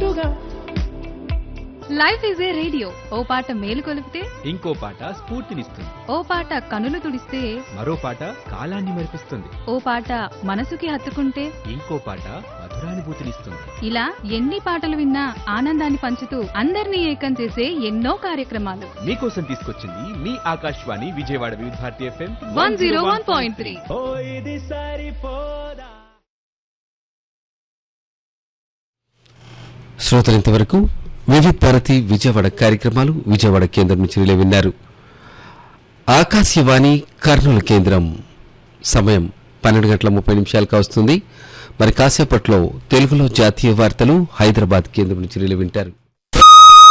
తోడుగా life is a radio ఓ పాట మేలు కొలిపితే ఇంకో పాట స్ఫూర్తినిస్తుంది ఓ పాట కనులు తుడిస్తే మరో పాట కాలాన్ని మరిపిస్తుంది ఓ పాట మనసుకి హత్తుకుంటే ఇంకో పాట మధురానుభూతినిస్తుంది ఇలా ఎన్ని పాటలు విన్నా ఆనందాన్ని పంచుతూ అందరినీ ఏకం చేసే ఎన్నో కార్యక్రమాలు మీకోసం తీసుకొచ్చింది మీ Akashvani Vijayawada Vividh Bharati FM one zero one point three O ఇది సరిపోదా శ్రోతలు ఇంతవరకు వివిధ భారతి విజయవాడ కార్యక్రమాలు విజయవాడ కేంద్రం నుంచి రిలే విన్నారు ఆకాశవాణి కర్నూలు కేంద్రం సమయం పన్నెండు గంటల ముప్పై నిమిషాలకు వస్తుంది మరి కాసేపట్లో తెలుగులో జాతీయ వార్తలు హైదరాబాద్ కేంద్రం నుంచి రిలే వింటారు